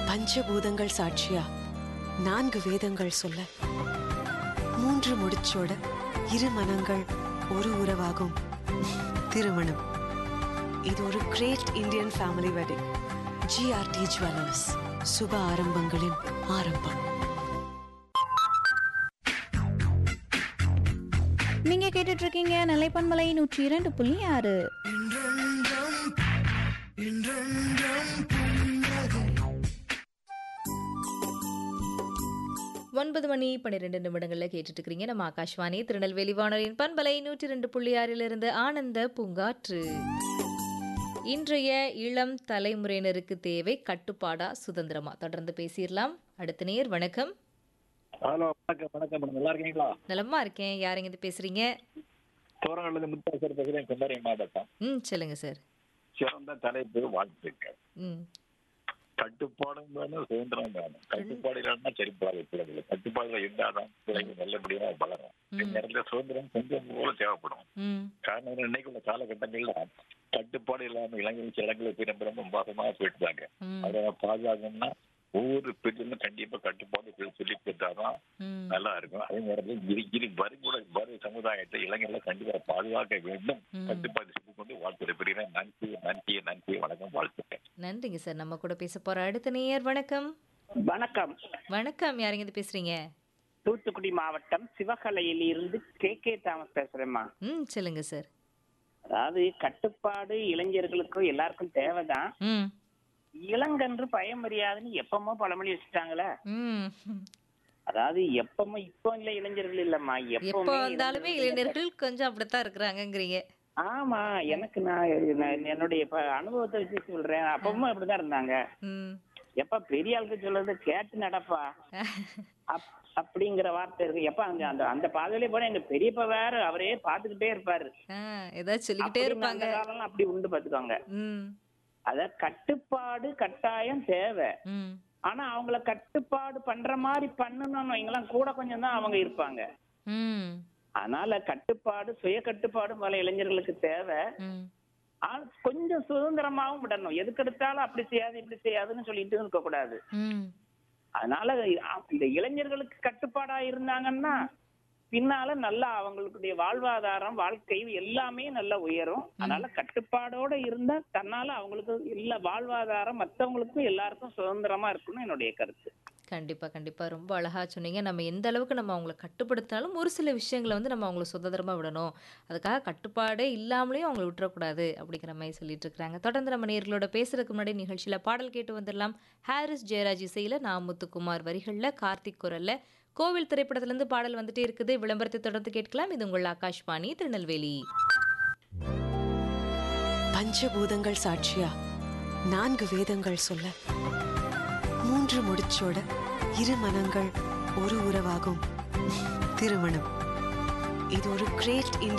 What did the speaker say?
பஞ்சபூதங்கள் சாட்சியா நான்கு வேதங்கள் சொல்ல மூன்று முடிச்சோட இரு மனங்கள் ஒரு உறவாகும் திருமணம் இது ஒரு great Indian family wedding GRT jewellers சுப ஆரம்பங்களின் ஆரம்பம் நீங்க கேட்டுட்டு இருக்கீங்க நிலைப்பன்மலை நூற்றி இரண்டு புள்ளி ஆறு ஒன்பது மணி பன்னிரெண்டு நிமிடங்களில் கேட்டுட்டு இருக்கிறீங்க நம்ம ஆகாஷ்வாணி திருநெல்வேலி வானொலியின் பண்பலை நூற்றி ரெண்டு புள்ளி ஆறிலிருந்து ஆனந்த பூங்காற்று இன்றைய இளம் தலைமுறையினருக்கு தேவை கட்டுப்பாடா சுதந்திரமா தொடர்ந்து பேசிடலாம் அடுத்த நேர் வணக்கம் ஹலோ வணக்கம் வணக்கம் மேடம் நல்லா இருக்கீங்களா நலமா இருக்கேன் யாருங்க இது பேசுறீங்க தோரங்கள்ல முத்தாசர் பேசுறேன் குமரி மாவட்டம் ம் சொல்லுங்க சார் சிறந்த தலைப்பு வாழ்த்துக்கள் ம் கட்டுப்பாடும் வேணும் சுதந்திரம் வேணும் கட்டுப்பாடு இல்லைன்னா சரிப்பாடு பிள்ளைகள் கட்டுப்பாடுல இருந்தாதான் பிள்ளைங்க நல்லபடியா வளரும் இந்த நேரத்துல சுதந்திரம் கொஞ்சம் போல தேவைப்படும் ம் காரணம் இன்னைக்கு உள்ள காலகட்டங்கள்ல கட்டுப்பாடு இல்லாம இளைஞர்கள் சில இடங்களுக்கு போய் ரொம்ப ரொம்ப மோசமா போயிட்டுதாங்க ம் அதை பாதுகாக்கணும்னா ஒவ்வொரு பெண்களும் கண்டிப்பா கட்டுப்பாடு சொல்லி கொடுத்தாதான் ம் நல்லா இருக்கும் அதே நேரத்தில் இரு இரு வருகூட வரும் சமுதாயத்தை இளைஞர்களை கண்டிப்பா பாதுகாக்க வேண்டும் ம். கட்டுப்பாடு சொல்லி கொண்டு வாழ்த்துறை பெரிய நன்றி நன்றி நன்றி வணக்கம் வாழ்த்துட்டேன் நன்றிங்க சார் நம்ம கூட பேச போற அடுத்த நேயர் வணக்கம் வணக்கம் வணக்கம் யாருங்க இது பேசுறீங்க தூத்துக்குடி மாவட்டம் சிவகலையில் இருந்து கே கே தாமஸ் பேசுறேம்மா ம் சொல்லுங்க சார் அதாவது கட்டுப்பாடு இளைஞர்களுக்கும் எல்லாருக்கும் தேவைதான் ம் இளங்கன்று பயம் மரியாதைன்னு எப்பமோ பழமொழி வச்சுட்டாங்களே ம் அதாவது எப்பமோ இப்போ இல்ல இளைஞர்கள் இல்லம்மா எப்போ எப்பவுமே வந்தாலுமே இளைஞர்கள் கொஞ்சம் அப்படித்தான் இருக்கிறாங்கங்கிறீங்க ஆமா எனக்கு நான் நான் என்னுடைய இப்ப அனுபவத்தை வச்சு சொல்றேன் அப்பவும் அப்படிதான் இருந்தாங்க ம் எப்ப பெரிய ஆளுக்கு சொல்றது கேட்டு நடப்பா அப்- அப்படிங்கிற வார்த்தை இருக்கு எப்ப அந்த அந்த அந்த பாதையிலே போனா எங்க பெரியப்பா வேற அவரே பாத்துக்கிட்டே இருப்பாரு ஆ, ஏதாவது சொல்லிக்கிட்டே அப்படின்னு இருப்பாங்க அந்த காலம்லாம் அப்படி உண்டு பாத்துக்கோங்க ம் அத கட்டுப்பாடு கட்டாயம் தேவை ம் ஆனா அவங்கள கட்டுப்பாடு பண்ற மாதிரி பண்ணணும்னு வைங்களேன் கூட கொஞ்சம் தான் அவங்க இருப்பாங்க ம் அதனால கட்டுப்பாடு சுய கட்டுப்பாடு பல இளைஞர்களுக்கு தேவை ம் ஆனா கொஞ்சம் சுதந்திரமாவும் விடணும் எதுக்கு எடுத்தாலும் அப்படி செய்யாது இப்படி செய்யாதுன்னு சொல்லிட்டு இருக்க கூடாது ம் அதனால அ- இந்த இளைஞர்களுக்கு கட்டுப்பாடா இருந்தாங்கன்னா பின்னால நல்லா அவங்களுடைய வாழ்வாதாரம் வாழ்க்கை எல்லாமே நல்லா உயரும் அதனால கட்டுப்பாடோட இருந்தா தன்னால அவங்களுக்கு எல்லா வாழ்வாதாரம் மத்தவங்களுக்கும் எல்லாருக்கும் சுதந்திரமா இருக்கும்னு என்னுடைய கருத்து கண்டிப்பா கண்டிப்பா ரொம்ப அழகா சொன்னீங்க நம்ம எந்த அளவுக்கு நம்ம அவங்கள கட்டுப்படுத்தினாலும் ஒரு சில விஷயங்களை வந்து நம்ம அவங்கள சுதந்திரமா விடணும் அதுக்காக கட்டுப்பாடே இல்லாமலேயும் அவங்கள விட்டுறக்கூடாது அப்படிங்கிற மாதிரி சொல்லிட்டு இருக்கிறாங்க தொடர்ந்து நம்ம நேர்களோட பேசுறதுக்கு முன்னாடி நிகழ்ச்சியில பாடல் கேட்டு வந்துடலாம் ஹாரிஸ் ஜெயராஜ் இசையில நான் முத்துக்குமார் வரிகள்ல கார்த்திக் குரல்ல கோவில் திரைப்படத்துல இருந்து பாடல் வந்துட்டே இருக்குது விளம்பரத்தை தொடர்ந்து கேட்கலாம் இது உங்கள் ஆகாஷ்வாணி திருநெல்வேலி பஞ்சபூதங்கள் சாட்சியா நான்கு வேதங்கள் சொல்ல மூன்று முடிச்சோட இரு மனங்கள் ஒரு உறவாகும் திருமணம் இது ஒரு கிரேட் இந்தியன்